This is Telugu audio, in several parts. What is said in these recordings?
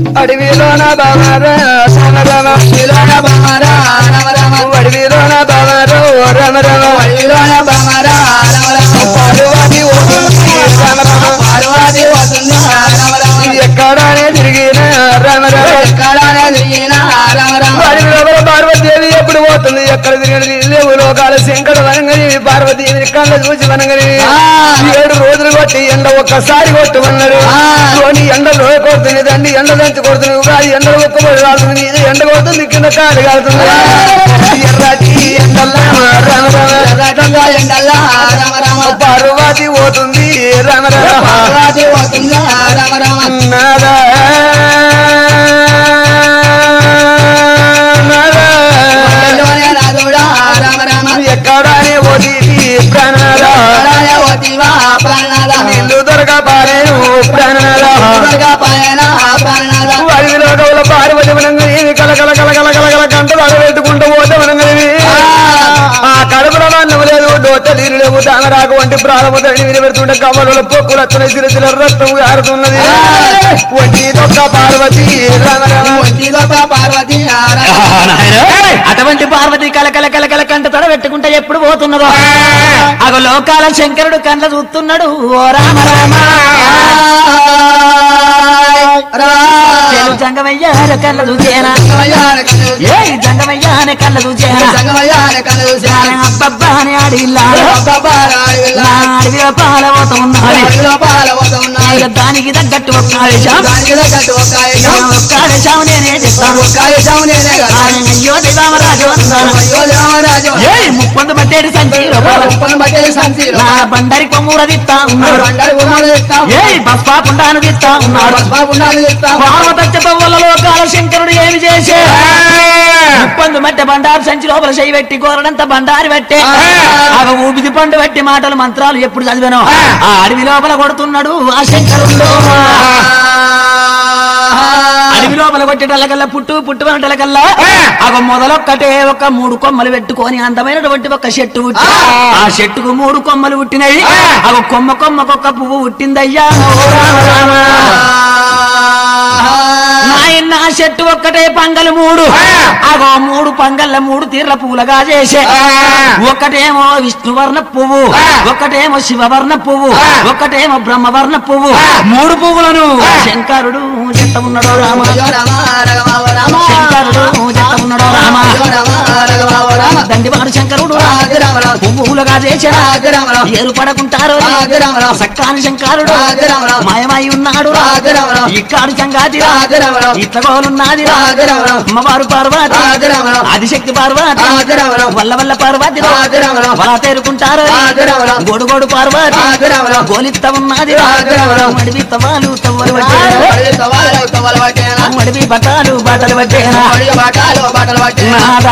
అడవిలోన బామారా రామ రామ అడవిలోన బామరా రామ రామ అడవిలోన బామారో రామ రామ అడవిలోన బామరా రామ రామ పార్వతి ఓ రామ రామ పార్వతి వస్తుంది రామ రామ ఎక్కడానే తిరిగిన రామ రామ ఎక్కడానే తిరిగిన రామ రామ అడవిలో పార్వతీదేవి ఎప్పుడు పోతుంది ఎక్కడ తిరిగినది లేవు లోకాల శంకర వనంగని పార్వతీదేవి కళ్ళ చూసి వనంగని ఆ. ఏడు రోజులు కొట్టి ఎండ ఒక్కసారి కొట్టమన్నారు ఆ. ధోని ఎండలో కొడుతుంది దండి ఎండ దంచి కొడుతుంది ఉగాది ఎండలో ఒక్కబడి రాలుతుంది మీద ఎండ కొడుతుంది కింద కాలు కాలుతుంది ఎర్రటి ఎండల్లా రామ రామ ఎర్రటంగా ఎండల్లా రామ రామ పార్వతి పోతుంది రామ రామ పార్వతి వస్తుంది రామ రామ నాదా నాదా ఎల్లోనే రాజుడా రామ రామ ఎక్కడానే ఓటీపీ ప్రాణాలా ఎక్కడానే వతివా ప్రాణనాథ నిన్ను దొరకపారేను ప్రాణాలా దుర్గా పాయన ప్రాణనాథ అడవిలో గౌల పార్వతి వనంగని కల కల కల కల కల కల కంటలు అడబెట్టుకుంటూ పోతే వనంగని ఆ కడుపులో అన్నం లేదు దోత నీరు లేవు దానరాకు వంటి ప్రాణము తడి నీరు పెడుతుంటే కమలలో పొక్కులు వస్తున్నాయి చిన్న చిన్న రక్తం ఆరుతున్నది వంటి దొక్క పార్వతి రామ రామ ఒంటి గొప్ప పార్వతి రామ అటువంటి పార్వతి కలకల కలకల కంట తడ పెట్టుకుంటే ఎప్పుడు పోతున్నదో అగో లోకాల శంకరుడు కండ్ల చూస్తున్నాడు ఓ రామ రామ చెలు జంగమయ్యారు కళ్ళ చూసేనా ఏ జంగమయ్యానే కళ్ళ చూసేనా అబ్బబ్బా అని ఆడిల్లాడు నా అడవిలో పాలవత ఉన్నది ఇక దానికి తగ్గట్టు ఒక్క ఆవేశం నా ఒక్క ఆవేశం నేనే చెప్తాను ఆయన అయ్యో దేవామరాజు అన్నాను ఏ ముప్పొందు పట్టేడు సంచి లోపల నా బండరి కొమ్ముర తిత్తా ఉన్నాడు ఏ బస్పా పుండాను తిత్తా ఉన్నాడు పార్వతచ్చ పవ్వుల లోకాల శంకరుడు ఏమి చేసే ముప్పొందు మట్టె బండారు సంచి లోపల చేయి పెట్టి కోరడంత బండారి పెట్టే అవ ఊపిది పండు పెట్టి మాటలు మంత్రాలు ఎప్పుడు చదివాను ఆ అడవి లోపల కొడుతున్నాడు ఆ శంకరుడు అడవి లోపల కొట్టేటల్లకల్లా పుట్టు పుట్టు అనటలకల్లా అవ మొదలొక్కటే ఒక మూడు కొమ్మలు పెట్టుకొని అందమైనటువంటి ఒక చెట్టు పుట్టి ఆ చెట్టుకు మూడు కొమ్మలు పుట్టినవి అవ కొమ్మ కొమ్మకొక్క పువ్వు పుట్టిందయ్యా ఓ రామ రామ. నాయన్న ఆ చెట్టు ఒక్కటే పంగలు మూడు అగో మూడు పంగళ్ళ మూడు తీర్ల పూలగా చేసే ఒకటేమో విష్ణువర్ణ పువ్వు ఒకటేమో శివవర్ణ పువ్వు ఒకటేమో బ్రహ్మవర్ణ పువ్వు మూడు పువ్వులను శంకరుడు చెత్త ఉన్నాడో రామ శంకరుడు చెత్త ఉన్నాడో రామ దండివాడు శంకరుడు పువ్వులుగా చేసాడు ఏరు పడకుంటారు సక్కాని శంకరుడు మాయమై ఉన్నాడు ఇక్కాడు సంగాతి ఇట్లగోలున్నది అమ్మవారు పార్వతి ఆదిశక్తి పార్వతి వల్ల వల్ల పార్వతి వల తేరుకుంటారు గోడు పార్వతి గోలిత్త ఉన్నది మడివి తవాలు తవ్వలు పట్టేనా మడివి బట్టాలు బట్టలు పట్టేనా నాదా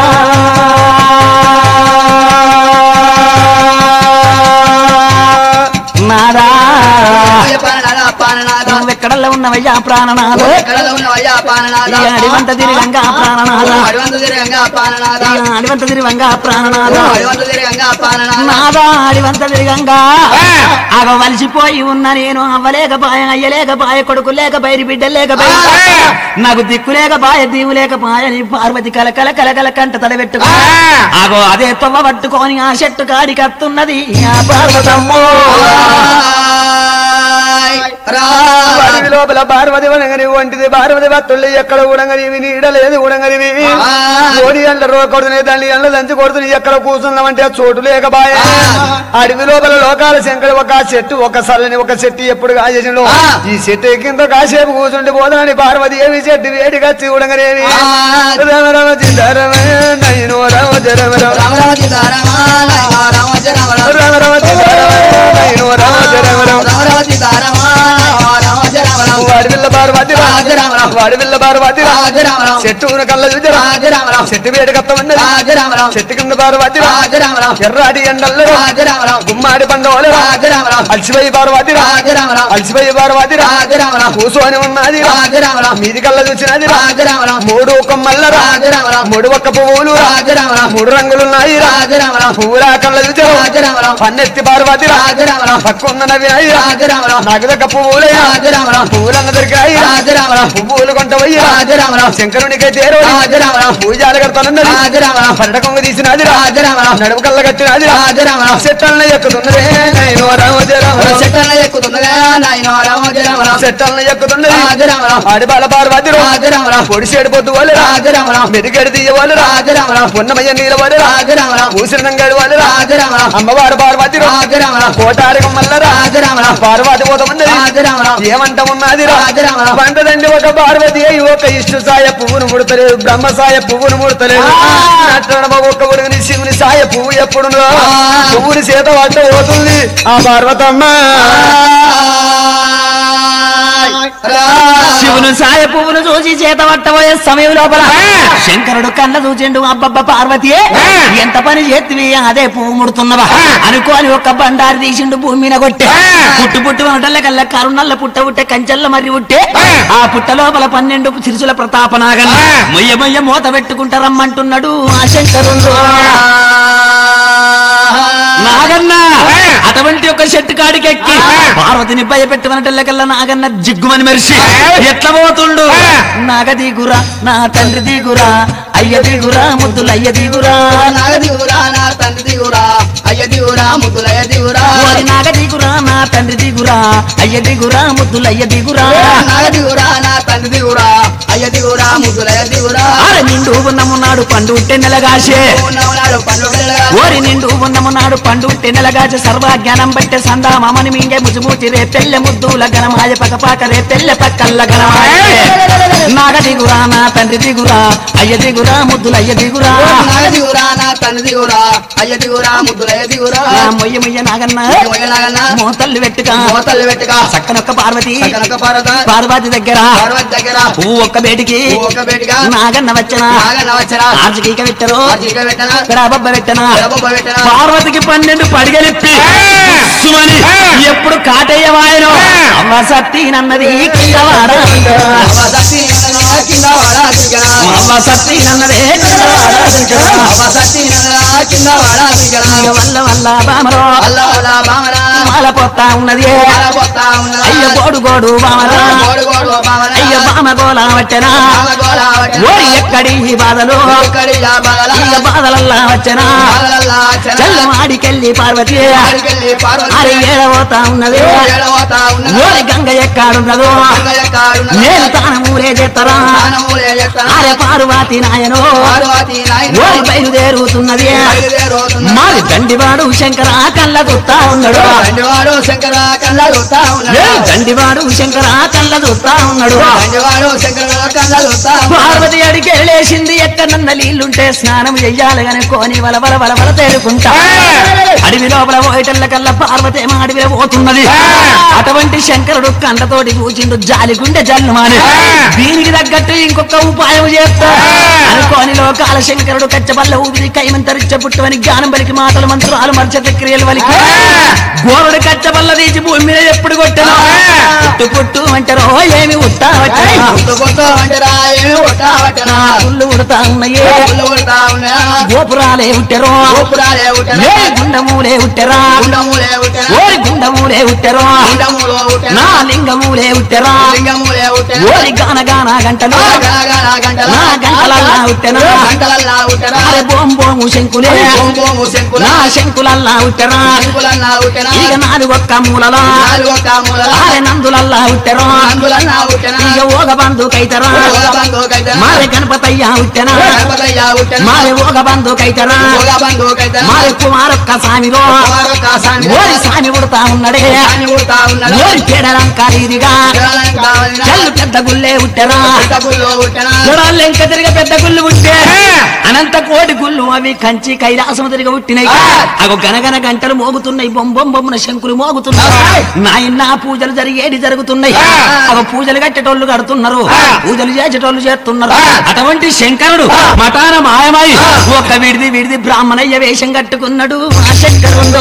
నాదా నువ్వెక్కడల్లో ఉన్నవయ్యా ప్రాణనాథ ఈ అడివంత తిరిగంగా ప్రాణనాథ ఈ అడివంత తిరిగంగా ప్రాణనాథ నాదా అడివంత తిరిగంగా అగ వలిసిపోయి ఉన్న నేను అవ్వలేకపాయ అయ్యలేకపాయ కొడుకు లేక బయరి బిడ్డ లేకపాయ నాకు దిక్కు లేకపాయ దీవు లేకపాయ నీ పార్వతి కలకల కలకల కంట తడబెట్టుకో అగో అదే తొవ్వ పట్టుకొని ఆ చెట్టు కాడికి అత్తున్నది ఆ పార్వతమ్మో అడవి లోపల పార్వతి వనగని వంటిది పార్వతి భక్తులు ఎక్కడ ఉడంగనివి నీడలేదు ఉడంగనివి ఓడి ఎండ రో కొడుతున్నాయి దాన్ని ఎండ దంచి కొడుతున్నాయి ఎక్కడ కూర్చున్నామంటే చోటు లేకబాయ అడవి లోపల లోకాల శంకర ఒక చెట్టు ఒక సల్లని ఒక చెట్టు ఎప్పుడు కాసేసిన ఈ చెట్టు కింద కాసేపు కూర్చుంటే పోదాని పార్వతి ఏమి చెట్టు వేడి కచ్చి ఉడంగనేవి రమ రమ చిదరమ నయనో రమ జరమ రమ రమ రమ చిదరమ నయనో రమ జరమ రమ వాడివిల్ల పార్వతి వాడివిల్ల పార్వతి చెట్టు కళ్ళ చూచరా చెట్టు వేడి కత్తమన్నది చెట్టు కింద పార్వతి ఎర్రాటి ఎండల్లో గుమ్మాడి పండవలు అలసిపోయి పార్వతి అలసిపోయి పార్వతి కూసోని ఉన్నది మీది కళ్ళ చూసినది మూడు కొమ్మల్ల మూడు ఒక్క పువ్వులు మూడు రంగులున్నాయి పువ్వుల కళ్ళ చూచారు పన్నెత్తి పార్వతి పక్కున్న నవి నాకు దగ్గర పువ్వులే పువ్వులన్న దొరికాయి పువ్వులు కొంట పోయి రాజరామరావు. శంకరునికై తేరు రాజరామరావు. పూజాలు కడతానన్నది రాజరామరావు. పరటకొంగ తీసినది రాజరామరావు. నడుము కళ్ళ కట్టినది రాజరామరావు. చెట్టల్ని ఎక్కుతున్నదే నైనో రామజరామరావు చెట్టన ఎక్కుతుండగా నాయన రామరామరావు చెట్టల్ని ఎక్కుతున్నది రాజరామరావు. ఆడి బాల పార్వతి రాజరామరావు. పొడిసేడు పొద్దు వాళ్ళు రాజరామరావు. మెరుగడి తీయ వాళ్ళు రాజరామరావు. ఉన్నమయ్య నీళ్ళ వాళ్ళు రాజరామరావు. ఊసిరంగాడు వాళ్ళు రాజరామరావు. అమ్మవారు పార్వతి రాజరామరావు. కోటారికం మల్ల రాజరామరావు. పార్వతి పోతమున్నది రాజరామరావు. ఏమంట ఉన్నది రాజరామరావు. పంటదండి ఒక పార్వతి అయి ఒక ఇష్టు సాయ పువ్వును ముడతలేదు బ్రహ్మ సాయ పువ్వును ముడతలేదు ఆ. నట్టడమ ఒక్క ఉరుగుని శివుని సాయ పువ్వు ఎప్పుడు ఆ. పువ్వుని చేత పట్ట పోతుంది ఆ పార్వతమ్మ శివును సాయ పువ్వును చూసి చేత పట్టబోయే సమయం లోపల శంకరుడు కళ్ళ చూచిండు అబ్బబ్బ పార్వతి ఎంత పని చేతివి అదే పువ్వు ముడుతున్నవా అనుకోని ఒక బండారు తీసిండు భూమి మీద కొట్టే పుట్టు పుట్టు అనటల్ల కల్లా కరుణల్ల పుట్ట పుట్టే కంచెల్ల మరి ఉట్టే ఆ పుట్ట లోపల పన్నెండు సిరుసుల ప్రతాపనాగన్ మొయ్య మొయ్య మూత పెట్టుకుంటారమ్మంటున్నాడు ఆ శంకరుడు నాగన్న అటువంటి ఒక చెట్టు కాడికెక్కి పార్వతిని భయపెట్టమనటల్లకల్లా నాగన్న జిగ్గుమని మెరిసి ఎట్ల పోతుండు నాగ దిగురా నా తండ్రి దిగురా అయ్య దిగురా ముద్దులు అయ్య దిగురా నాగ దిగురా నా తండ్రి దిగురా అయ్య దిగురా ముద్దులయ్య దిగురా ఓరి నాగ దిగురా నా తండ్రి దిగురా అయ్య దిగురా ముద్దులు అయ్య దిగురా నాగ దిగురా నా తండ్రి దిగురా అయ్య దిగురా ముద్దులయ్య దిగురా అరే నిండు ఉన్నమున్నాడు పండు ఉట్టె నెలగాసే ఉన్నాడు పండుగ ఓరి నిండు ఉన్నమున్నాడు పండు ఉట్టె నెలగాచే సర్వజ్ఞానం బట్టే సందా మామని మింగే ముజుమూచి రే పెళ్ళె ముద్దుల గణమాయ పక్క పాక రే పెళ్ళె పక్కల్ల గణమాయ నాగ దిగురా నా తండ్రి దిగురా అయ్య దిగురా ముద్దులు అయ్య దిగురా నాగ దిగురా నా తండ్రి దిగురా అయ్య దిగురా ముద్దులయ్య దిగురా నా మొయ్య మొయ్య నాగన్న నాగన్న మోతల్లు పెట్టుక మోతలు పెట్టుగా చక్కనొక్క పార్వతి కనక పార్వత పార్వతి దగ్గర పార్వతి దగ్గర పువ్వు ఒక్క బేటికి ఒక బేటిగా నాగన్న వచ్చిన నాగన్న వచ్చరా ఆర్జికీక పెట్టరు చీక పెట్టనా బొబ్బ పెట్టనా ఎడబొబ్బ పెట్టనా పార్వతికి పన్నెండు పడిగలిప్పి సుమని ఎప్పుడు కాటయ్య వాయను అమ్మ సత్తీనన్నది కిందవాడ అవసతి నన్నగా కింద వాడా దిగనా అమ్మ సత్తీనన్నదే కిందవాడ అవసతి నన్నగా కింద వాడా దిగనా వల్ల వల్ల బామరో అల్ల అల్ల బామరా మాల పోతా ఉన్నది అలా పోతా ఉన్నదా అయ్య గోడు గోడు బామరా గోడు గోడు బామరా అయ్య బామ గోల వచ్చనా బామ గోలా వట్టనా ఓరి ఎక్కడి ఈ బాధలు ఇక్కడి యా బాలల ఇక బాధలల్లా వచ్చనా బాలల చల చల్లమాడికెళ్ళి పార్వతి ఆడికెళ్ళి పార్వతి అరే ఏడవోతా ఉన్నది ఏడవతా ఉన్నదా ఓరి గంగ ఎక్కాడున్నదో గంగయ్య కారున్నదా నేను తానమూలే చేస్తారా తానమూలే ఎత్తనా అరే పార్వతి నాయనో పార్వతి నాయన ఓరి బయలుదేరుతున్నది బయలుదేరుతున్నదా మాది దండివాడు శంకర కళ్ళ చూస్తా ఉన్నాడు దండివాడు శంకర కళ్ళ చూస్తా ఏ ఉన్నాడు దండివాడు శంకర కళ్ళ చూస్తా ఉన్నాడు దండివాడు శంకర కళ్ళ చూస్తా ఉన్నాడు పార్వతి అడిగి వెళ్ళేసింది ఎక్కడన్న నీళ్లుంటే స్నానం చెయ్యాలి గాని కోని వల వల వల వల తేరుకుంటా అడవి లోపల పోయేటల్ల కల్లా పార్వతి ఏమో అడవిలో పోతున్నది అటువంటి శంకరుడు కండతోటి కూచిండు జాలి గుండె జల్లు మాని దీనికి తగ్గట్టు ఇంకొక ఉపాయం చేస్తా అనుకోని లోకాల శంకరుడు కచ్చబల్ల ఊపిరి కైమంతరిచ్చ పుట్టువని జ్ఞానం బలికి మాటలు మంత్రాలు మర్చత క్రియలు వలికి గోరుడు కచ్చబల్ల తీసి భూమి మీద ఎప్పుడు కొట్టను పుట్టు పుట్టు అంటారో ఏమి ఉట్టా వచ్చా కొట్టు కొట్టు అంటరా ఏమి కొట్టా పట్టనా పుల్లు ఉడతా ఉన్నాయే పుల్లు కొడతా ఉన్నా గోపురాలే ఉట్టెరో గోపురాలే ఉట్టనా ఏ గుండమూలే ఉట్టెరా గుండములే ఉట్టనా ఓరి గుండమూలే ఉట్టెరో గుండములో ఉట్టనా నా లింగమూలే ఉట్టెరా లింగములే ఉట్టనా ఓరి గాన గాన గంటలు గణగణ గంటల నా గంటలల్లా ఉట్టెనా గంటలల్లా ఉట్టనా అరే బోం బోము శంకులే బొంబొమ్ము శంకుల నా శంకులల్లా ఉట్టెరా శంకులన్నా ఉట్టనా ఇక నాది ఒక్క మూలలా నాలుగు ఒక మూలల అరే నందులల్లా ఉట్టెరో అందులన్నా ఉట్టనా ఇక ఓగ బంధు కైతరా ఒక బంధు కైతనా మారే గణపతయ్య ఉట్టెనా గణపతయ్య ఉట్టనా మారే ఓగ బంధు కైతరా ఒక బంధు కైతనా మారే కుమారొక్క సామిలో కుమారొక్క సామి ఓరి సామి ఉడతా ఉన్నడే సామి ఉడతా ఉన్నాడు ఓరి పేడలంకారీదిగా పిల్లలను కావాలినా చెల్లు పెద్ద గుల్లే ఉట్టెరా డబ్బుల్లో ఉట్టనా చూడాలి ఇంకా తిరిగి పెద్ద గుళ్ళు ఉట్టే అనంత కోటి గుళ్ళు అవి కంచి కైలాసం తిరిగి ఉట్టినాయి అగో గనగన గంటలు మోగుతున్నాయి బొంబొం బొమ్మన శంకులు మోగుతున్నాయి నాయన పూజలు జరిగేది జరుగుతున్నాయి అగో పూజలు కట్టేటోళ్ళు కడుతున్నారు పూజలు చేసేటోళ్ళు చేస్తున్నారు అటువంటి శంకరుడు మఠాన మాయమై ఒక్క విడిది విడిది బ్రాహ్మణయ్య వేషం కట్టుకున్నాడు ఆ శంకరుడు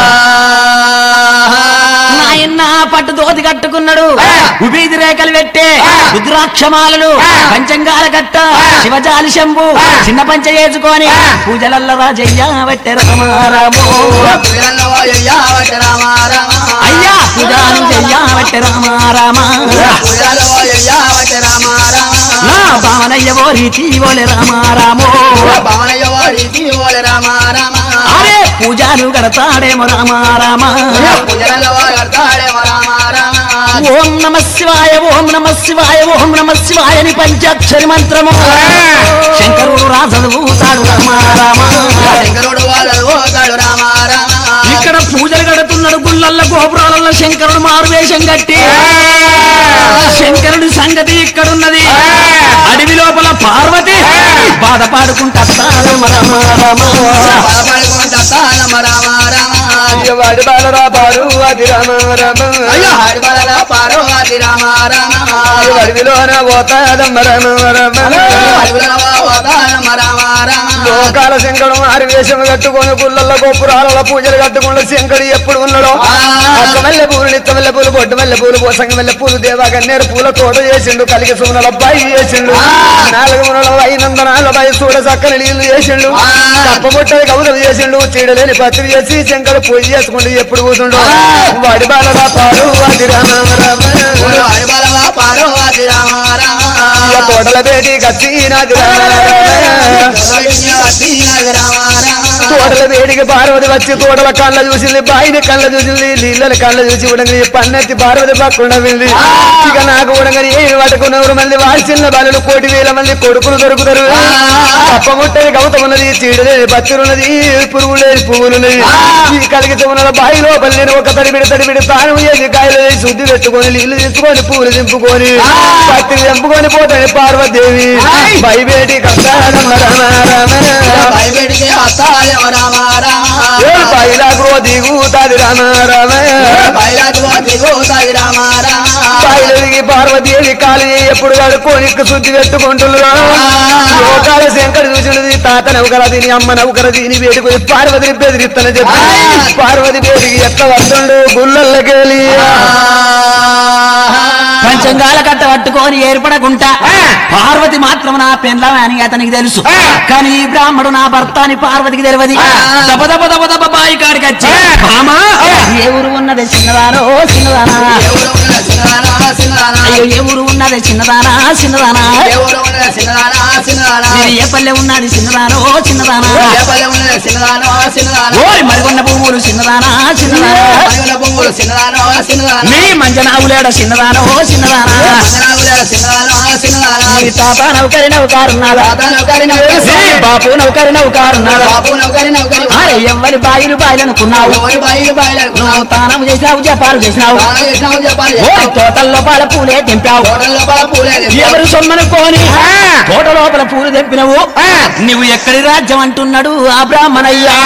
నాయన్న పట్టు దోతి కట్టుకున్నాడు ఉబీది రేఖలు పెట్టే రుద్రాక్షమాలలు పంచంగాల కట్ట శివజాలి శంభు చిన్న పంచ చేసుకొని పూజలల్ల రాజయ్య పెట్టే రామారామో పిల్లల్లో అయ్యా వట రామ రామ అయ్యా పూజాలు చెయ్య పెట్టే రామారామ పిల్లల్లో అయ్యా వట రామ రామ భావనయ్య ఓ రీతి ఓలే రామా రామో భావనయ్య వాడి ఓలే రామ రామ అరే పూజాలు కడతాడేమో రామా రామా పూజల వాడతాడేమో రామ రామ ఓం నమ శివాయ ఓం నమ శివాయ ఓం నమ శివాయ అని పంచాక్షరి మంత్రము శంకరుడు రాసదుతాడు రామా రామా శంకరుడు వాళ్ళు పోతాడు రామ రామ ఇక్కడ పూజలు కడుతున్నాడు గుళ్ళల్ల గోపురాలలో శంకరుడు మారువేషం కట్టి శంకరుడి సంగతి ఇక్కడున్నది అడవి లోపల పార్వతి బాధపాడుకుంటా రామ రామ రామ బాధపడుకుంటా తాళమ రామ రామ వాడి బాలరా బారు అది రామ రామ అయ్యో హరిబల పార్వతి రామ రామ అడవిలోన పోతాదమ్మ రామ రామ హరిబల పోతాడమ్మ రామ రామ లోకాల శంకరం ఆరివేషం కట్టుకొని పుల్లల గోపురాల పూజలు కట్టుకున్న శంకరు ఎప్పుడు ఉన్నాడో అక్క మల్లె పూలు నిత్త మల్లె పూలు బొడ్డు మల్లె పూలు పోసంగ మల్లె పూలు దేవా గన్నేరు పూల తోట చేసిండు కలిగి సుమనల అబ్బాయి చేసిండు నాలుగు మునల వైనందనాల బాయి చూడ చక్కని నీళ్లు చేసిండు తప్పబొట్టది కవులు చేసిండు చీడలేని పత్రి చేసి శంకరు పూజ చేసుకుంటూ ఎప్పుడు కూతుండో వాడి బాలరా పాడు అది రామ రామ హరిబల పార్వతి రామ రామ ఇక తోటల బేటి కచ్చినాది రామ రామ తోటల వేడికి పార్వతి వచ్చి తోటల కళ్ళ చూసింది బాయిని కళ్ళ చూసింది నీళ్ళ కళ్ళ చూసి ఉడంగి పన్నెత్తి పార్వతి పక్కన వెళ్ళి ఇక నాకు ఉడంగని ఏమి పట్టుకున్నವರು మంది వాల్చిన బలు కోటి వేల మంది కొడుకులు దొరుకుతారు తప్పముట్టని గౌతం ఉన్నది చీడు లేని బత్తులు ఉన్నది పురుగు లేని పువ్వులున్నది ఈ కలిగి ఉన్న బాయి లోపల నేను ఒక తడిబిడి తడిబిడి తాను ఏది కాయలు వేసి శుద్ధి పెట్టుకొని నీళ్లు తీసుకొని పూలు దింపుకొని పత్తి దింపుకొని పోతాడు పార్వతీదేవి బయబేటి కష్టారమ్మ రామ రామ భయపెడితే వస్తాడేమో రామ రామ పైలాగ్రో దిగుతాది రామ రామ బయలకు దిగుతాయి రామ రామ పైలకి పార్వతీదేవి కాలు ఎప్పుడు కడుక్కొని శుద్ధి పెట్టుకుంటున్నారు లోకాల శంకర్ చూసినది తాత నౌకర దీని అమ్మ నౌకర దీని వేడుకొని పార్వతిని బెదిరిస్తానని చెప్పి పార్వతి బేటికి ఎట్ల వస్తుండు గుళ్ళల్లకెళ్ళి పంచంగాల కట్ట పట్టుకొని ఏర్పడకుంటా పార్వతి మాత్రం నా పెండ్లం అని అతనికి తెలుసు కానీ ఈ బ్రాహ్మడు నా భర్త అని పార్వతికి తెలియదు దబ దబ దబ దబ బాయి కాడికి వచ్చి మామా ఏ ఊరు ఉన్నది చిన్నదానో చిన్నదానా ఎవరు ఉన్న చిన్నదానా చిన్నదానా అయ్యో ఏ ఊరు ఉన్నది చిన్నదానా చిన్నదానా ఎవరు ఉన్న చిన్నదానా చిన్నదానా మీరు ఏ పల్లె ఉన్నది చిన్నదానో చిన్నదానా ఏ పల్లె ఉన్న చిన్నదానో చిన్నదానా ఓరి మరికొన్న భూములు చిన్నదానా చిన్నదానా మరుగున పువ్వులు చిన్నదానో చిన్నదానా నీ మంజనావులేడ చిన్నదానో చిన్నదానా మంగళాగుల చిన్నదానో చిన్నదానా నీ తాత నౌకరి నౌకారున్నారా తాత నౌకరి నౌకరి నీ బాపు నౌకరి నౌకారున్నారా బాబు నౌకరి నౌకరి అరే ఎవ్వరి బాయిలు బాయిలనుకున్నావు ఎవరి బాయిలు బాయిలు నువ్వు తానం చేసినావు జపాలు చేసినావు తాను చేసినావు చెప్పాలి ఓరి తోటల్లో పాల పూలే తెంపావు హోటల్లో బాగా పూలే ఎవరు సొమ్మనుకోని తోట లోపల పూలు తెంపినవు నువ్వు ఎక్కడి రాజ్యం అంటున్నాడు ఆ బ్రాహ్మణయ్యా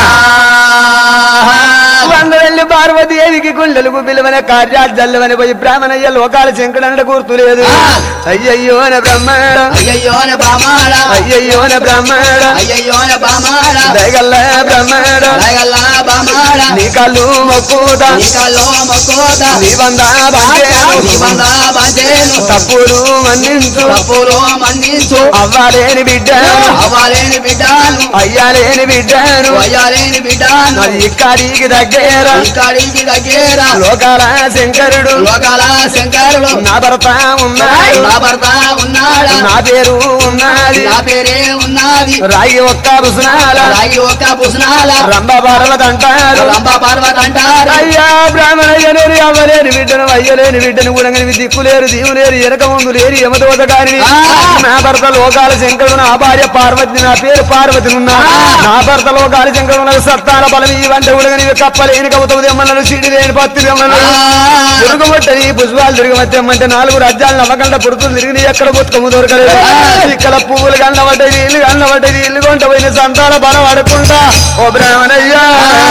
వందరెల్లి పార్వతీదేవికి గుండెలకు పిలువన కార్యాజల్లవని పోయి బ్రాహ్మణయ్య లోకాల శంకరండ గుర్తులేదు అయ్యయ్యోన బ్రహ్మణ అయ్యయ్యోన బామాడ అయ్యయ్యోన బ్రహ్మణ అయ్యయ్యోన బామాడ దయగల్ల బ్రహ్మణ దయగల్ల బామాడ నీ కళ్ళు మొక్కుదా నీకల్లో మొక్కోత నీ వంద బందేను నీ వంద బందేను తప్పులు మన్నించు తప్పులు మన్నించు అవ్వాలేని బిడ్డను అవ్వాలేని బిడ్డాను అయ్యాలేని బిడ్డను అయ్యాలేని బిడ్డాను మరి ఇక్కడికి దగ్గర ఇక్కడికి దగ్గర లోకాల శంకరుడు లోకాల శంకరుడు నా భర్త ఉన్నాడు నా భర్త ఉన్నాడా నా పేరు ఉన్నది నా పేరే ఉన్నది రాయి ఒక్క రుసునాల రాయి ఒక్క పుసనాల రంభ పర్వత అంటారు రంభ పర్వత అంటారు అయ్యా బ్రాహ్మణయ్యలేని అవ్వలేని బిడ్డను అయ్యలేని బిడ్డను కూడా దిక్కులేరు దీవులేరు ఎనక ముందు లేరు యమదోత కాని నా భర్త లోకాల శంకరుడు నా భార్య పార్వతి నా పేరు పార్వతి ఉన్నా నా భర్త లోకాల శంకరుడు నాకు సత్తాల బలం ఈ వంట ఉడగని కప్పలేని కవుతుంది ఎమ్మన్నాడు సిడి లేని పత్తి ఎమ్మన్నాడు తిరుగుబట్టని పుష్పాలు తిరగమత్తేమంటే నాలుగు రాజ్యాలు నవ్వగంట పుడుతుంది తిరిగి ఎక్కడ బతుకము దొరకలేదు ఇక్కడ పువ్వులు కన్నబడ్డది ఇల్లు కన్నబడ్డది ఇల్లు కొంట పోయిన సంతాన బలం అడుకుంటా ఓ బ్రాహ్మణయ్యా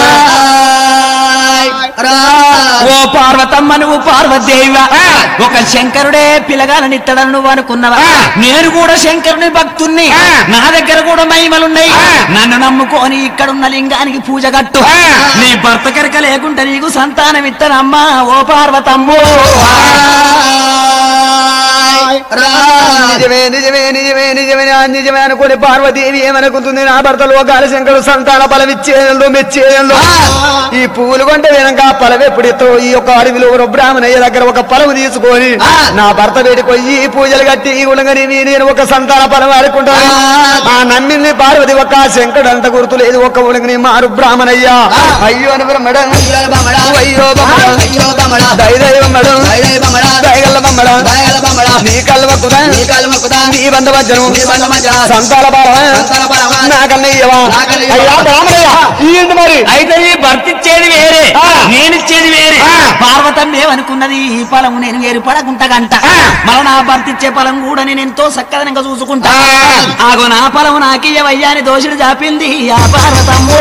ఓ పార్వతమ్మ నువ్వు పార్వదేవ ఒక శంకరుడే పిలగాలనిత్తడని నువ్వు అనుకున్నావా నేను కూడా శంకరుని భక్తుణ్ణి నా దగ్గర కూడా మహిమలున్నాయి నన్ను నమ్ముకొని ఇక్కడున్న లింగానికి పూజ కట్టు నీ భర్త కనుక లేకుంటే నీకు సంతానం ఇత్తనమ్మా ఓ పార్వతమ్ము నిజమే నిజమే నిజమే నిజమే ఆ నిజమే అనుకుని పార్వతీదేవి ఏమనుకుంటుంది నా భర్త లోకాల శంకరు సంతాన ఫలం ఇచ్చేయంలో మెచ్చేయంలో ఈ పువ్వులు కొంటే వెనక ఆ ఫలం ఎప్పుడితో ఈ యొక్క అడవిలో ఒక బ్రాహ్మణయ్య దగ్గర ఒక ఫలం తీసుకొని నా భర్త వేడిపోయి ఈ పూజలు కట్టి ఈ ఉలంగని నేను ఒక సంతాన ఫలం ఆడుకుంటాను ఆ నమ్మింది పార్వతి ఒక్క శంకడు అంత గుర్తు లేదు ఒక్క ఉలంగని మారు బ్రాహ్మణయ్య అయ్యో అని బ్రహ్మడం అయ్యో బమ్మడా అయ్యో బమ్మడం అయ్యో బమ్మడా దైదై బమ్మడం దయదయ బమ్మడా దయగల్ల బమ్మడం దయగల బమ్మడా నీ కళ్ళ కుదా నీ కాలు మొక్కుతా నీ బంధ మధ్యను నీ బంధ మధ్య సంతాల భారమా సంతాన భారమా? నాకన్నయ్యవా నాకన్నయ్యవా? అయ్యా బ్రాహ్మణయ్య ఈ మరి అయితే ఈ భర్త ఇచ్చేది వేరే ఆ. నేను ఇచ్చేది వేరే ఆ. పార్వతం ఏమనుకున్నది ఈ పొలం నేను వేరు పడకుంటగంట ఆ. మళ్ళీ నా భర్త ఇచ్చే పొలం కూడా నేను ఎంతో చక్కదనంగా చూసుకుంటా ఆ. ఆగో నా పొలం నాకియ్యవయ్యా అని దోషుడు చాపింది ఆ పార్వతమ్ము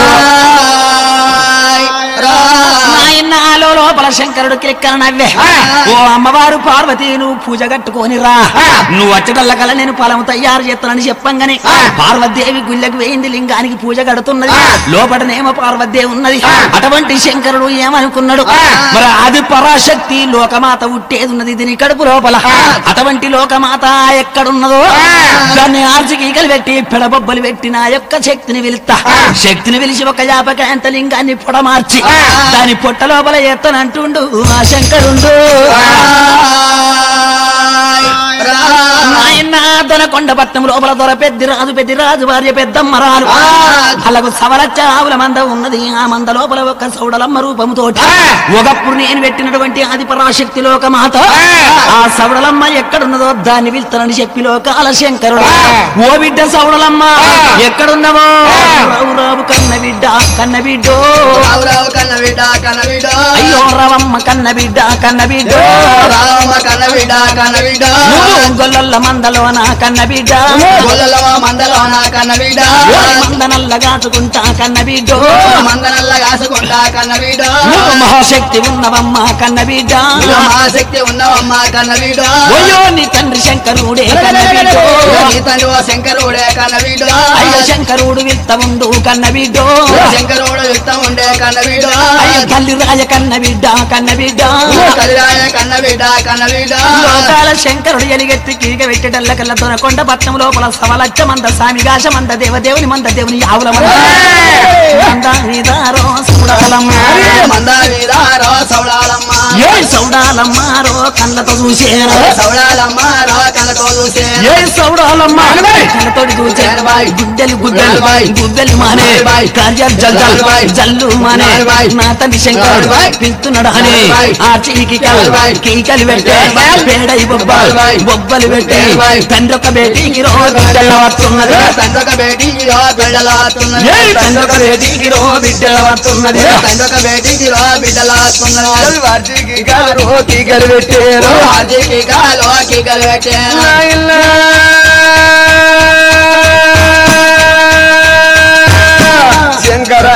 రాయ్ రా నాయనాలో లోపల శంకరుడు కిలిక్కన నవ్వే ఆ. ఓ అమ్మవారు పార్వతి నువ్వు పూజ కట్టుకొని రా ఆ. నువ్వు వచ్చటల్ల కల నేను పొలం తయారు చేస్తానని చెప్పంగానే ఆ. పార్వతీదేవి గుళ్ళకు వేయింది లింగానికి పూజ కడుతున్నది ఆ. లోపటనేమో పార్వతీదేవి ఉన్నది ఆ. అటువంటి శంకరుడు ఏమనుకున్నాడు ఆ. మరి అది పరాశక్తి లోకమాత ఉట్టేది ఉన్నది దీని కడుపు లోపల ఆ. అటువంటి లోకమాత ఎక్కడున్నదో ఆ. దాన్ని ఆర్చికీకలు పెట్టి పెడబొబ్బలు పెట్టి నా యొక్క శక్తిని వెళ్తా ఆ. శక్తిని పిలిచి ఒక యాపకాయంత లింగాన్ని పొడమార్చి ఆ. దాని పొట్ట లోపల ఎత్తనంటుండు ఆ శంకరుండు రాయ్ రా నాయన దొనకొండ పట్నం లోపల దొర పెద్ది రాజు పెద్ది రాజు భార్య పెద్దమ్మ రాలు ఆ. అలాగ సవరచ్చ ఆవుల మంద ఉన్నది ఆ మంద లోపల ఒక సౌడలమ్మ రూపముతోటి ఆ. ఒకప్పుడు నేను పెట్టినటువంటి ఆది పరాశక్తి లోకమాత ఆ. ఆ సౌడలమ్మ ఎక్కడున్నదో దాన్ని పిలుస్తానని చెప్పి లోకాల శంకరుడు ఆ. ఓ బిడ్డ సౌడలమ్మ ఆ. ఎక్కడున్నావో ఆ. రావు రావు కన్న బిడ్డ కన్న బిడ్డో రావు రావు కన్న బిడ్డ కన్న బిడ్డ అయ్యో రవమ్మ కన్న బిడ్డ కన్న బిడ్డ రామ కన్న బిడ్డ కన్న బిడ్డ నువ్వు గొల్లల మందలోన కన్న బిడ్డ గొల్లలవ మందలోన కన్న బిడ్డ ఓరి మంద నల్ల కాచుకుంటా కన్న బిడ్డ మందనల్ల కాసుకుంటా కన్న బిడ్డ నువ్వు మహాశక్తి ఉన్నవమ్మ కన్న బిడ్డ మహాశక్తి ఉన్నవమ్మ కన్న బిడ్డ అయ్యో నీ తండ్రి శంకరుడే కన్న బిడ్డ నీ తండ్రి ఓ శంకరుడే కన్న బిడ్డ అయ్యో శంకరుడు విత్త ఉండు కన్న బిడ్డ శంకరుడు యుక్తం ఉండే కన్న బిడ్డ అయ్యో తల్లి రాజ కన్న బిడ్డ కన్న బిడ్డ కలిరాయ కన్న బిడ్డ కన్న బిడ్డ లోకాల శంకరుడు ఎలిగెత్తి కీగ పెట్టేటల్ల కల్ల దొనకొండ పట్నం లోపల సవలచ్చ మంద సామిగాశ మంద దేవదేవుని మంద దేవుని ఆవుల మంద మంద నిదారో సౌడాలమ్మ మంద వీరారో సౌడాలమ్మ ఏ సౌడాలమ్మారో కళ్ళతో చూసేను సౌడాలమ్మ రా కళ్ళతో చూసే ఏ సౌడాలమ్మ కళ్ళతోటి చూసేను గుడ్డలు గుడ్డలు గుడ్డలు మానే కార్యాలు జల్జల్ జల్లు మానే నా తండ్రి శంకరుడు పిలుస్తున్నాడు అని ఆ చీకికలు కీకలు పెట్టే పేడై బొబ్బలు బొబ్బలు పెట్టి తండ్రి ఒక బేటీకి రో బిడ్డల వస్తున్నది తండ్రొక బేటీకి రో బిడ్డలాతున్నది ఏ తండ్రి ఒక బేటీకి రో బిడ్డల వస్తున్నది తండ్రొక బేటీకి రో బిడ్డలాతున్నది వాటికి గారు తీగలు పెట్టారు ఆదికి గాలో కిగలు పెట్టాను నాయనా. శంకర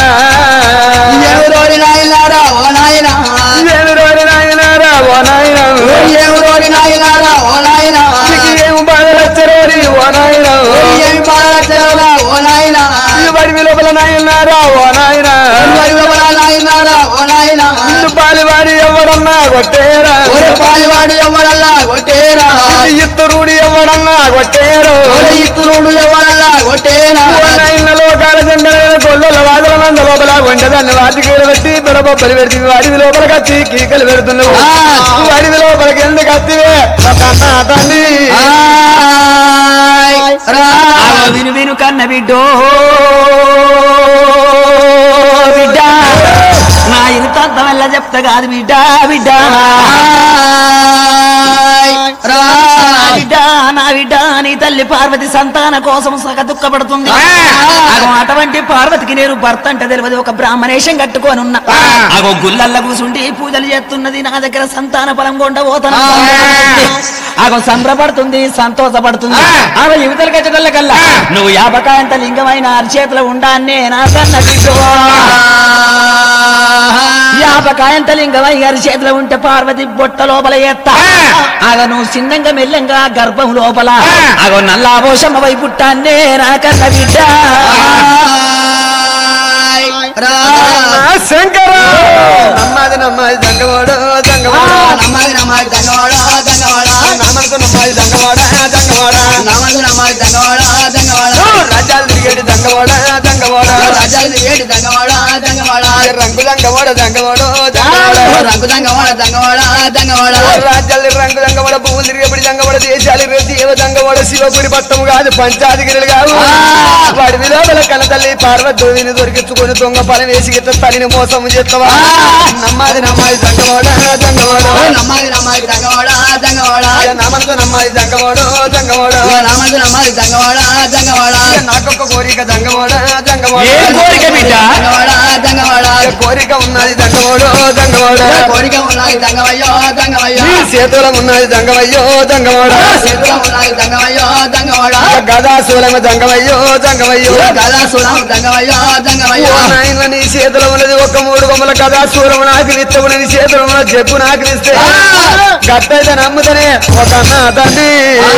ఎవరోడి నాయనారా ఓ నాయనా ఎవరోరి నాయనారా ఓ నాయన ఎవరోడి నాయనారా ఓ నాయనా ఏం బాధలచ్చరోరి ఓ నాయన ఏమి పాలరా ఓ నాయనా బడి లోపల నాయనారా ఓ నాయన నాయనారా ఓ నాయనా పాలివాడి ఎవడన్నా కొట్టేరా ఒరే పాలివాడు ఎవడల్లా కొట్టేరా ఇత్తరుడి ఎవడన్నా కొట్టేరు ఒరే ఇత్తురుడు ఎవడల్లా కొట్టేరా నాయన లోకాల చెందిన గొల్లల వాదల మంద లోపల వంటదాన్ని వాటికి పెట్టి బిడబొబ్బలు పెడితే వాడి లోపల కత్తి కీకలు పెడుతున్నావు ఆ. వాడి లోపలికి ఎందుకు కత్తివే కన్నా తల్లి ఆయ్ రా ఆగో విను విను కన్న బిడ్డో బిడ్డ నా ఇంత వల్ల చెప్తా కాదు బిడ్డ బిడ్డ ఆయ్ రా నా బిడ్డ నా బిడ్డ నీ తల్లి పార్వతి సంతాన కోసం సగ దుఃఖపడుతుంది అగో అటువంటి పార్వతికి నేను భర్త అంటే తెలియదు ఒక బ్రాహ్మణేశం కట్టుకొని ఉన్నా అగో గుల్లల్ల కూసుండి పూజలు చేస్తున్నది నా దగ్గర సంతాన ఫలం కొండ పోతాను అగో సంబరపడుతుంది సంతోషపడుతుంది ఆమె యువతల కచ్చటల్ల కల్లా నువ్వు యాపకాయంత లింగమైన అరిచేతిలో ఉండాన్నే నా కన్న బిడ్డ యాపకాయంత లింగమై గారి చేతిలో ఉంటే పార్వతి బొట్ట లోపల ఎత్త ఆగ నువ్వు చిన్నంగా మెల్లంగా గర్భం లోపల అగో నల్ల ఆభోషమ్మ వై పుట్టాన్నే నా కన్న బిడ్డ ఆయ్ రా శంకర నమ్మది నమ్మది దంగవాడు దంగవాడు నమ్మది నమ్మది దంగవాడా దంగవాడా నమ్మకు నమ్మది దంగవాడు దంగవాడ దంగవాడ నామకు నమ్మాలి దంగవాడ దంగవాడ రాజ్యాలు తిరిగేటి దంగవాడ దంగవాడ రాజాలు ఏడు దంగవాడ దంగవాడ రంగు దంగవాడ దంగవాడ దంగవాడ రంగు దంగవాడ దంగవాడ దంగవాడ రాజ్యాలు రంగు దంగవాడ పువ్వులు తిరిగేపడి దంగవాడ దేశాలు దేవ దంగవాడ శివపురి పట్టము కాదు పంచాధిగిరులు కాదు వాడి విలోపల కలతల్లి పార్వతోవిని దొరికించుకొని దొంగ పని వేసి గిట్ట తల్లిని మోసం చేస్తావా నమ్మాది నమ్మాది దంగవాడ దంగవాడ నమ్మాలి నమ్మాలి దంగవాడ దంగవాడ నమ్మకం నమ్మాది దంగవాడ దంగవాడ నామకు నమ్మాలి దంగవాడ దంగవాడ నాకొక్క కోరిక దంగవాడ దంగవాడ ఏం కోరిక బిడ్డ? దంగవాడ దంగవాడ కోరిక ఉన్నది దంగవాడ దంగవాడ కోరిక ఉన్నది దంగవయ్యో దంగవయ్యో నీ చేతులం ఉన్నది దంగవయ్యో దంగవాడ చేతుల ఉన్నది దంగవయ్యో దంగవాడ గదాశూలమ దంగవయ్యో దంగవయ్యో గదా సులం దంగవయ్యో దంగవయ్యో ఓ నాయన నీ చేతిలో ఉన్నది ఒక మూడు బొమ్మల కదా సూరము నాకు ఇత్తము నీ చేతిలో ఉన్న జబ్బు నాకు ఇస్తే గట్టయితే నమ్ముతనే ఒక అన్న తండ్రి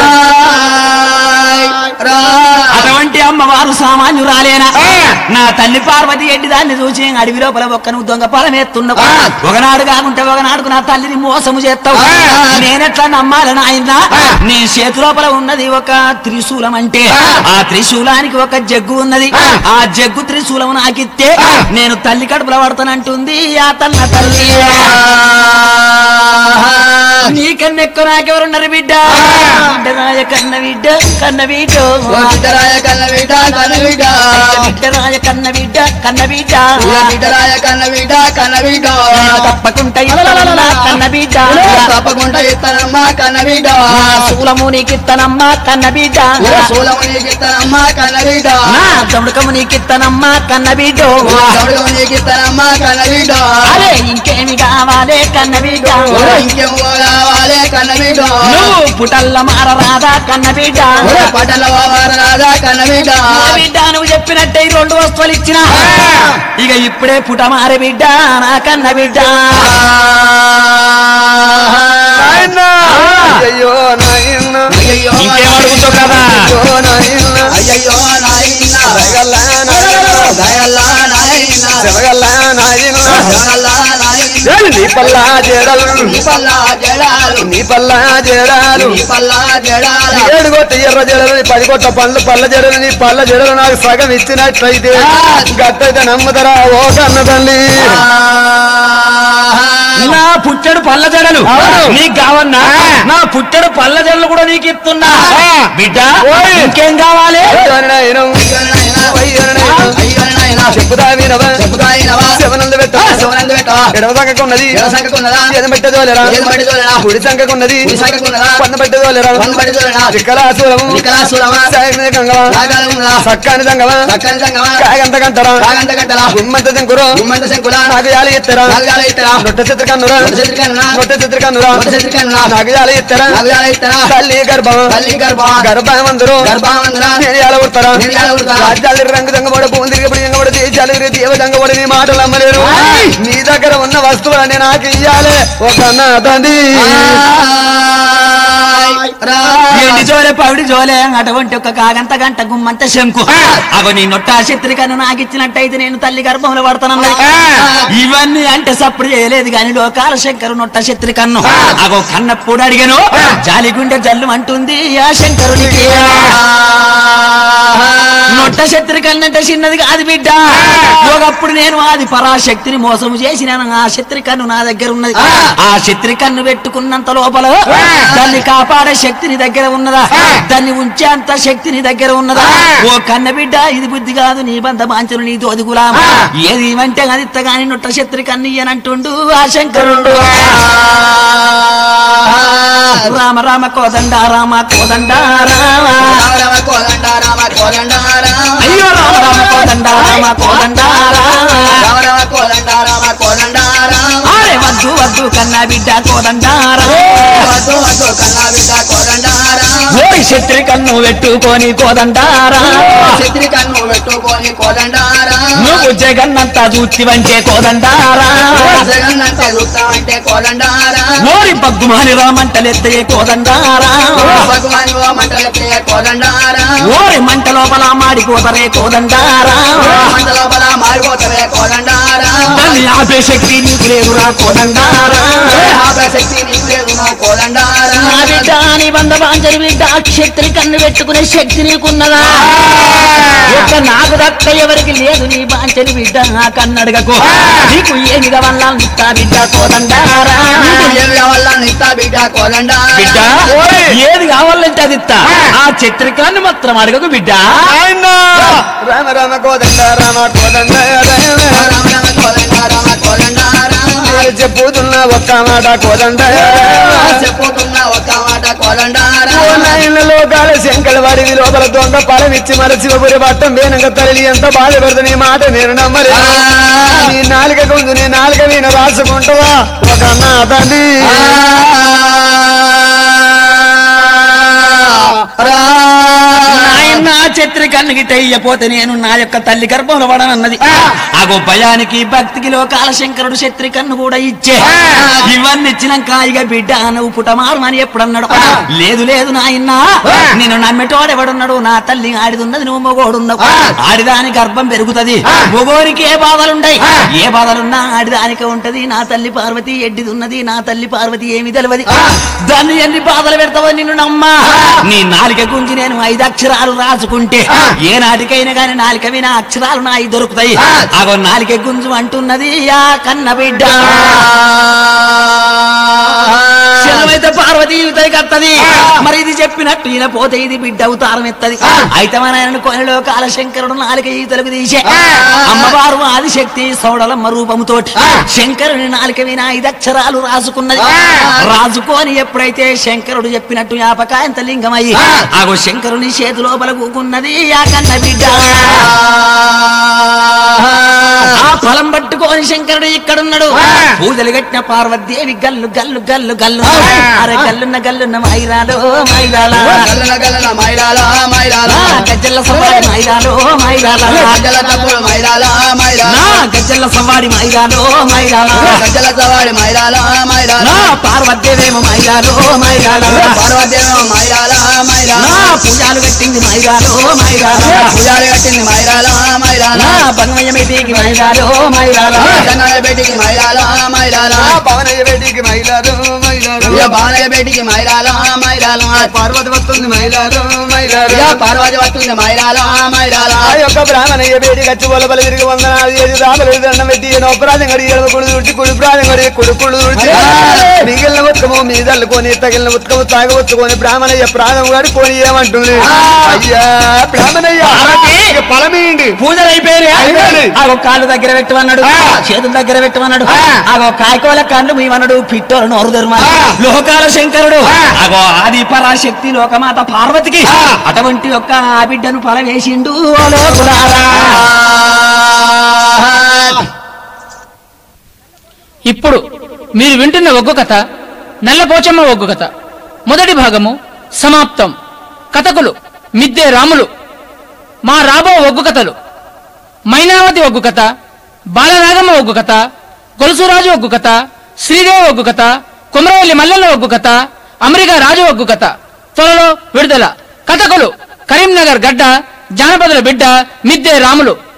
రా అటువంటి అమ్మవారు సామాన్యురాలేనా నా తల్లి పార్వతి ఎడ్డి దాన్ని చూసి అడవి లోపల ఒక్క నువ్వు దొంగ పొలమేస్తున్నావు ఒకనాడు కాకుంటే ఒకనాడుకు నా తల్లిని మోసము చేస్తావు నేనెట్లా నమ్మాలి నాయన నీ చేతి లోపల ఉన్నది ఒక త్రిశూలం అంటే ఆ త్రిశూలానికి ఒక జగ్గు ఉన్నది ఆ జగ్గు త్రిశూలం నాకిస్తే నేను తల్లి కడుపులో పడతానంటుంది ఆ తల్ల తల్లి నీకన్నా ఎక్కువ నాకెవరున్నారు బిడ్డ బిడ్డ రాయ కన్న బిడ్డ కన్న బిడ్డ బిడ్డరాయ కన్న బిడ్డ కన్న బిడ్డ బిడ్డ రాయ కన్న బిడ్డ కన్న బిడ్డ బిడ్డరాయ కన్న బిడ్డ కన్న బిడ్డ తప్పకుండా ఇస్తానమ్మా కన్న బిడ్డ తప్పకుండా ఇస్తానమ్మా కన్న బిడ్డ నా శూలము నీకిత్తనమ్మా కన్న బిడ్డ సూలము నీకు ఇస్తానమ్మా కన్న బిడ్డ నా దముడకము నీకిత్తనమ్మా కన్న బిడ్డ దౌడము నీకు ఇస్తానమ్మా కన్న బిడ్డ అరే ఇంకేమి కావాలే కన్న బిడ్డ ఇంకేమో కావాలి కన్న బిడ్డ నువ్వు పుటల్ల మారరాదా కన్న బిడ్డ పటల రాదా కన్న బిడ్డ నా బిడ్డ నువ్వు చెప్పినట్టే ఈ రెండు వస్తువులు ఇచ్చిన ఇక ఇప్పుడే పుట మారే బిడ్డ నా కన్న బిడ్డ నాయన అయ్యో నాయన అయ్యయ్యో ఇంకేం అడుగుతావు కదా అయ్యో నాయన అయ్యయ్యో నాయన దయగల్లా నాయన దయల్లా నాయన శివగల్లా నాయన దయల్లా నాయన నీ పల్లా జడలు నీ పల్లా జడాలు నీ పల్లా జడాలు నీ పల్లా జడాలు ఏడు కొట్ట ఎర్ర జడలు నీ పది కొట్ట పండ్లు పళ్ళ జడలు నీ పళ్ళ జడలు నాకు సగం ఇచ్చినట్లయితే గట్టయితే నమ్ముదరా ఓ కన్న తల్లి నా పుట్టెడు పళ్ళ జడలు అవును. నీకు కావన్నా నా పుట్టెడు పళ్ళ జడలు కూడా నీకు ఇస్తున్నా బిడ్డ ఓయ్. ఇంకేం కావాలి అయ్యో నాయన, అయ్యో నాయన, అయ్యో నాయన చెప్పుదా వినవా చెబుతాయినవా శవనందు పెట్ట శివనందు పెట్ట ఎడవ సంఖకున్నది ఎడవ సంఖకున్నదా? ఏది పెట్టదోలేరా ఏది పెట్టదోలేరా? కుడి సంఖకున్నది కుడి సంఖకున్నదా? పన్ను పెట్టదోలేరా పన్ను పెట్టదోలేరా? చిక్కలాసురము చిక్కలాసురమా? గంగవా రాగాలమున్నదా? సక్కాని దంగవా చక్కని సంగమా కాగంత గంటరా రాగంత గంటలా గుమ్మంత దింకురు గుమ్మంత శంకుల నాకు యాలి ఇత్తరా నాలుగాల ఇత్తరా నొట్ట చిత్రకన్నురా నొట్ట చిత్రకన్నురా? నొట్ట చిత్రకన్నురా నొట్ట చిత్రకన్నురా? నాకు యాలి ఇత్తరా నాలుగాల ఇత్తరా తల్లి గర్భం తల్లి గర్భం గర్భమందరు గర్భామందురా నేను ఎలా ఉడతారా నేను ఎలా ఉడతారా? రాజ్యాలు రంగు దంగబడ భూమి తిరిగి ఎంగబడ దేశాలు తిరిగి దేవ దంగబడి నీ మాటలు అమ్మలేరు ఆయ్. నీ దగ్గర ఉన్న వస్తువులన్నీ నాకు ఇయ్యాలి ఒక నా తండ్రి ఎండి జోలే పవిడి జోలే అటువంటి ఒక కాగంత గంట గుమ్మంత శంకు అగో నీ నొట్ట శత్రికను నాకు ఇచ్చినట్టయితే నేను తల్లి గర్భంలో పడతానన్నా ఇవన్నీ అంటే సప్పుడు చేయలేదు గాని లోకాల శంకరు నొట్ట శత్రికన్ను అగో కన్నప్పుడు అడిగాను జాలిగుండె జల్లు అంటుంది ఆ శంకరునికి నొట్ట శత్రి కన్నంటే చిన్నది కాదు బిడ్డ ఒకప్పుడు నేను అది పరాశక్తిని మోసము చేసినాను ఆ శత్రి కన్ను నా దగ్గర ఉన్నది ఆ శత్రి కన్ను పెట్టుకున్నంత లోపల దాన్ని కాపాడే శక్తి నీ దగ్గర ఉన్నదా దాన్ని ఉంచేంత శక్తి నీ దగ్గర ఉన్నదా ఓ కన్న బిడ్డ ఇది బుద్ధి కాదు నీ బంధ మాంచను నీ తోది గులాం ఏది అంటే అది గాని నొట్ట శత్రి కన్ను ఇయ్యనంటుండు ఆ శంకరుడు రామ రామ కోదండ రామ కోదండ రామ రామ కోదండ రామ కోదండ రామ అయ్యో రామ రామ కోదండ రామ కోదండ రామ రామ రామ కోదండ రామ కోదండ రామ అరే వద్దు వద్దు కన్నా బిడ్డ కోదండ రామ వద్దు వద్దు కన్నా బిడ్డ కోదండ రామ ఓయ్ శత్రి కన్ను పెట్టుకొని కోదండారా శత్రి కన్ను పెట్టుకొని కోదండారా నువ్వు జగన్నంతా చూచివంటే కోదండారా జగన్నంత చూస్తామంటే కోదండారా ఓరి బగ్గుమాని రామంటలెత్తే కోదండారా భగవాన్ ఓ మంటలకే కోదండారా ఓరి మంట లోపల మాడిపోతరే కోదండారా మంట లోపల మారిపోతావే కోదండారా దాన్ని ఆపే శక్తి నీకు లేదురా కోదండారా ఆపే శక్తి నీకు లేదు నా కోదండారా నా బిడ్డ నీ బంధ బాంజరి బిడ్డ క్షత్రి కన్ను పెట్టుకునే శక్తి నీకున్నదా ఒక్క నాకు దక్క ఎవరికి లేదు నీ బాంచని బిడ్డ ఆ కన్నడగకు నీకు ఏమి వల్ల నిత్తా బిడ్డ కోదండారా ఏమి కావాలా నిత్తా బిడ్డ కోదండారా బిడ్డ ఏది కావాలంటే అది ఇత్తా ఆ చిత్రికాన్ని మాత్రం అడగకు బిడ్డ ఆయన రామ రామ కోదండ రామ కోదండ రామ రామ రామ కోదండారా రామ కోదండారా మరి చెప్పుతున్న ఒక్క మాట కోదండ చెప్పుతున్నా ఒక మాట కోదండారా ఓ నాయన లోకాల శంకల వాడివి లోపల దొంగ పరమిచ్చి మన శివపురి పట్టం వేనంగ తల్లి ఎంత బాధపడుతు నీ మాట నేను నమ్మలే నీ నాలుక కొందు నీ నాలుక వీణ రాసుకుంటావా ఒక నా తండ్రి నాయన చిత్రికన్ను గిట్ట ఇయ్యపోతే నేను నా యొక్క తల్లి గర్భంలో పడనన్నది ఆ భయానికి భక్తికి లోకాల శంకరుడు శత్రికన్ను కూడా ఇచ్చే ఇవన్నీ ఇచ్చినాక ఇక బిడ్డ నువ్వు పుటమారు అని ఎప్పుడన్నాడు లేదు లేదు నాయన నేను నమ్మేటోడు ఎవడున్నాడు నా తల్లి ఆడిదున్నది నువ్వు మొగోడున్నావు ఆడిదాని గర్భం పెరుగుతది మొగోనికి ఏ బాధలుంటాయి ఏ బాధలున్నా ఆడిదానికి ఉంటది నా తల్లి పార్వతి ఎడ్డిది ఉన్నది నా తల్లి పార్వతి ఏమి తెలియదు దాన్ని ఎన్ని బాధలు పెడతావో నిన్ను నమ్మా నీ నాలిక గుంజి నేను ఐదు అక్షరాలు రాసుకుంటే ఏ నాటికైనా గాని నాలిక విన అక్షరాలు నాయి దొరుకుతాయి అగో నాలిక గుంజు అంటున్నది ఆ కన్న బిడ్డ శరమైతే పార్వతి యువతకి వత్తది మరి ఇది చెప్పినట్టు ఈయన పోతే ఇది బిడ్డ అవతారం ఎత్తది అయితే మన ఆయన కొనిలో కాలశంకరుడు నాలుక ఈతలకు తీసే అమ్మవారు ఆదిశక్తి సౌడలమ్మ రూపముతోటి శంకరుని నాలుక విన ఐదు అక్షరాలు రాసుకున్నది రాసుకొని ఎప్పుడైతే శంకరుడు చెప్పినట్టు జ్ఞాపకాయంత లింగమయ్యి ఆగో శంకరుని చేతి లోపల కూకున్నది ఆ కన్న బిడ్డ ఆ ఫలం పట్టుకొని శంకరుడు ఇక్కడున్నాడు పూజలు కట్టిన పార్వతీదేవి గల్లు గల్లు గల్లు గల్లు అరే గల్లున్న గల్లున్న మైరాలో మైరాల గల్లల గల్లల మైలాల మైలాల గజ్జల్ల సవాడి మైరాలో మైరాల గజ్జల తప్పులు మైలాల మైలాల నా గజ్జల్ల సవాడి మైరాలో మైరాల గజ్జల సవాడి మైలాల మైలాల నా పార్వతీదేవేమో మైరాలో మైరాల పార్వతీదేవ మైలాల మైలాల నా పూజాలు కట్టింది మైరాలో మైరాల పూజారి కట్టింది మైలాల మైలాల నా బంగమయ్యమేటికి మైరాలో మైరాల జంగల బేటికి మైలాల మైలాల పవనయ్య బేటికి మైలారు మైలారు ఇక బాలయ్య బేటికి మైలాల మైలాల పార్వతి వస్తుంది మైలారు మైలారు ఇక పార్వతి వస్తుంది మైలాల మైలాల ఆ యొక్క బ్రాహ్మణయ్య బేటి కచ్చి బొలబల తిరిగి వందనాలు చేసి దాపలు దండం పెట్టి నో ప్రాధం గడి ఎడమ కుడి తుడిచి కుడి ప్రాధం గడి కుడి కుళ్ళు తుడిచి మిగిలిన ఉత్కము మీ తల్లుకొని తగిలిన ఉత్కము తాగవచ్చుకొని బ్రాహ్మణయ్య ప్రాణం గడి కొని ఏమంటుంది అయ్యా బ్రాహ్మణయ్య ఇక ఫలమేయండి పూజలు అయిపోయాయి అయిపోయాయి. ఆగో కాళ్ళు దగ్గర పెట్టమన్నాడు చేతుల దగ్గర పెట్టమన్నాడు ఆగో కాయకోల కళ్ళు మీవన్నాడు పిట్టోలు నోరు ధర్మ లోకాల శంకరుడు ఆగో ఆది పరాశక్తి లోకమాత పార్వతికి అటువంటి ఒక ఆ బిడ్డను ఫలం వేసిండు ఓ లోకులారా. ఇప్పుడు మీరు వింటున్న ఒగ్గు కథ నల్లపోచమ్మ ఒగ్గు కథ మొదటి భాగము సమాప్తం కథకులు మిద్దె రాములు మా రాబో ఒగ్గు కథలు మైనావతి ఒగ్గు కథ బాలనాగమ్మ ఒగ్గు కథ గొలుసురాజు ఒగ్గు కథ శ్రీదేవి ఒగ్గు కథ కుమరవల్లి మల్లెల ఒగ్గు కథ అమెరికా రాజు ఒగ్గు కథ త్వరలో విడుదల కథకులు కరీంనగర్ గడ్డ జానపదుల బిడ్డ మిద్దె రాములు